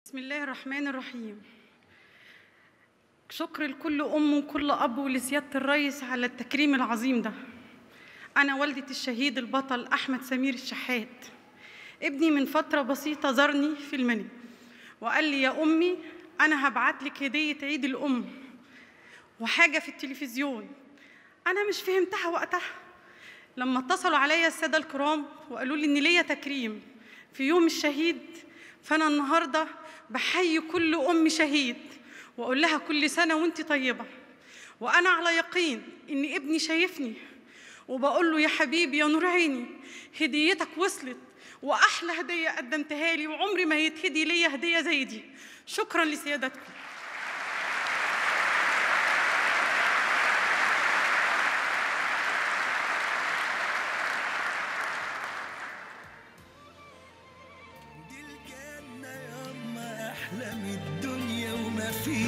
بسم الله الرحمن الرحيم شكر لكل أم وكل أب ولسيادة الرئيس على التكريم العظيم ده أنا والدة الشهيد البطل أحمد سمير الشحات ابني من فترة بسيطة زارني في المنى وقال لي يا أمي أنا هبعت لك هدية عيد الأم وحاجة في التلفزيون أنا مش فهمتها وقتها لما اتصلوا عليا السادة الكرام وقالوا لي إن ليا تكريم في يوم الشهيد فأنا النهاردة بحيي كل أم شهيد وأقول لها كل سنة وأنت طيبة وأنا على يقين إن ابني شايفني وبقول له يا حبيبي يا نور عيني هديتك وصلت وأحلى هدية قدمتها لي وعمري ما يتهدي ليا هدية زي دي شكرا لسيادتكم دي الجنة ياما أحلى من الدنيا وما فيها